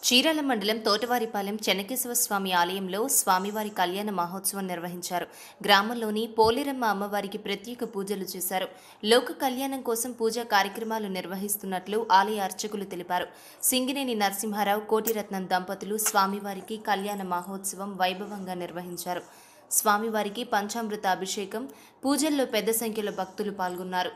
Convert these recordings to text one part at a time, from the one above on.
చీరాల మండలం తోటవారిపాలెం చెన్నకేశవ స్వామి ఆలయంలో స్వామివారి కళ్యాణ మహోత్సవం నిర్వహించారు గ్రామంలోని పోలేరమ్మ అమ్మవారికి ప్రత్యేక పూజలు చేశారు లోక కళ్యాణం కోసం పూజా కార్యక్రమాలు నిర్వహిస్తున్నట్లు ఆలయ అర్చకులు తెలిపారు సింగినేని నరసింహారావు కోటిరత్నం దంపతులు స్వామివారికి కళ్యాణ మహోత్సవం వైభవంగా నిర్వహించారు స్వామివారికి పంచామృత అభిషేకం పూజల్లో పెద్ద సంఖ్యలో భక్తులు పాల్గొన్నారు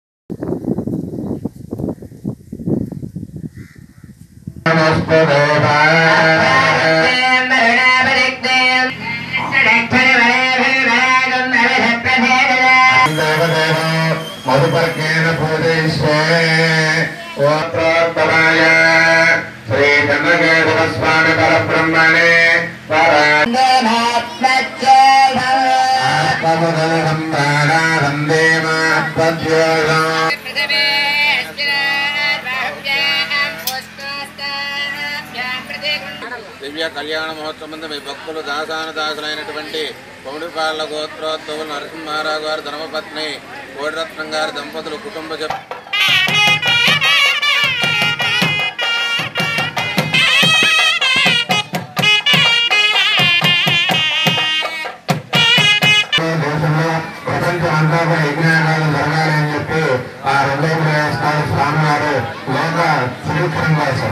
మధుపర్కేణ పూజయిష్యే ఓత్రోత్తమాయ శ్రీ చంద్రకేశవ స్వామి పరబ్రహ్మణే పరదేవ దివ్య కళ్యాణ మహోత్సవం మీ భక్తులు దాసాన దాసులైనటువంటి పౌడిపాళ్ల గోత్రోద్భవులు నరసింహారావు గారు ధర్మపత్ని కోడిరత్నం గారి దంపతులు కుటుంబ సభ్యులు దేశంలో ప్రపంచం అంతా కూడా యజ్ఞానాలు జరగాలని చెప్పి ఆ రెండో ప్రయాసాలు స్వామివారు లోక సుభిక్షం కోసం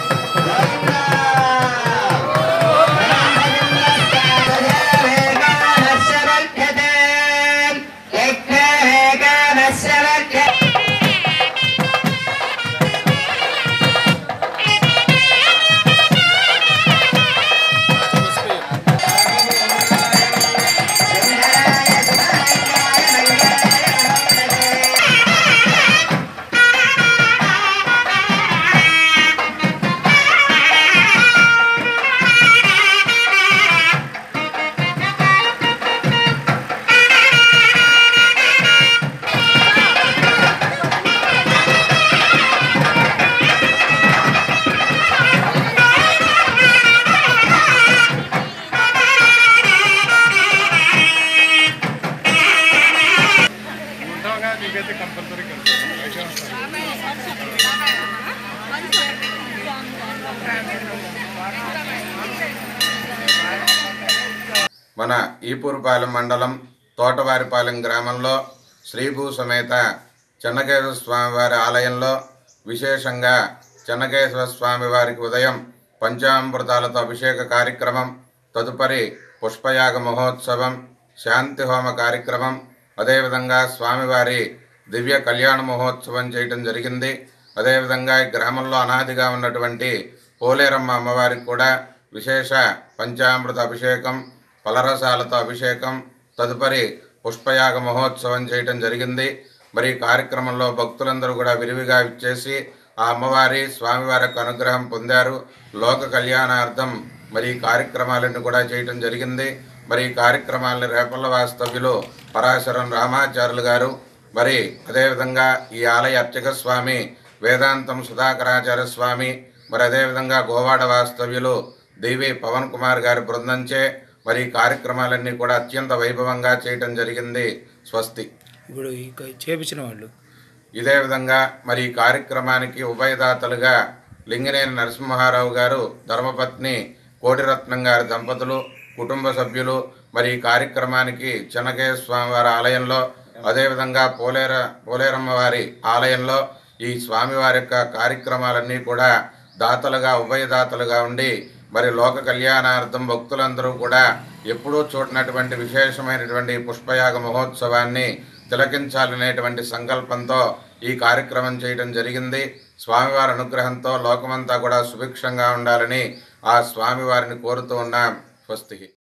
మన ఈపూరుపాలెం మండలం తోటవారిపాలెం గ్రామంలో శ్రీభూ సమేత చెన్నకేశవ స్వామివారి ఆలయంలో విశేషంగా చెన్నకేశవ స్వామివారికి ఉదయం పంచామృతాలతో అభిషేక కార్యక్రమం తదుపరి పుష్పయాగ మహోత్సవం శాంతి హోమ కార్యక్రమం అదేవిధంగా స్వామివారి దివ్య కళ్యాణ మహోత్సవం చేయటం జరిగింది అదేవిధంగా ఈ గ్రామంలో అనాదిగా ఉన్నటువంటి పోలేరమ్మ అమ్మవారికి కూడా విశేష పంచామృత అభిషేకం పలరసాలతో అభిషేకం తదుపరి పుష్పయాగ మహోత్సవం చేయటం జరిగింది మరి ఈ కార్యక్రమంలో భక్తులందరూ కూడా విరివిగా ఇచ్చేసి ఆ అమ్మవారి స్వామివారి యొక్క అనుగ్రహం పొందారు లోక కళ్యాణార్థం మరి ఈ కార్యక్రమాలను కూడా చేయటం జరిగింది మరి ఈ కార్యక్రమాలను రేపల్ల వాస్తవ్యులు పరాశరం రామాచార్యులు గారు మరి అదేవిధంగా ఈ ఆలయ అర్చక స్వామి వేదాంతం సుధాకరాచార్య స్వామి మరి అదేవిధంగా గోవాడ వాస్తవ్యులు దేవి పవన్ కుమార్ గారి బృందంచే మరి ఈ కార్యక్రమాలన్నీ కూడా అత్యంత వైభవంగా చేయటం జరిగింది స్వస్తి ఇప్పుడు ఈ చేపించిన వాళ్ళు ఇదే విధంగా మరి ఈ కార్యక్రమానికి ఉభయదాతలుగా లింగనేని నరసింహారావు గారు ధర్మపత్ని కోటిరత్నం గారి దంపతులు కుటుంబ సభ్యులు మరి ఈ కార్యక్రమానికి చెన్నకేయ స్వామివారి ఆలయంలో అదేవిధంగా పోలేర పోలేరమ్మ వారి ఆలయంలో ఈ స్వామివారి యొక్క కార్యక్రమాలన్నీ కూడా దాతలుగా ఉభయదాతలుగా ఉండి మరి లోక కళ్యాణార్థం భక్తులందరూ కూడా ఎప్పుడూ చూడనటువంటి విశేషమైనటువంటి ఈ పుష్పయాగ మహోత్సవాన్ని తిలకించాలనేటువంటి సంకల్పంతో ఈ కార్యక్రమం చేయడం జరిగింది స్వామివారి అనుగ్రహంతో లోకమంతా కూడా సుభిక్షంగా ఉండాలని ఆ స్వామివారిని కోరుతూ ఉన్నాం స్వస్తి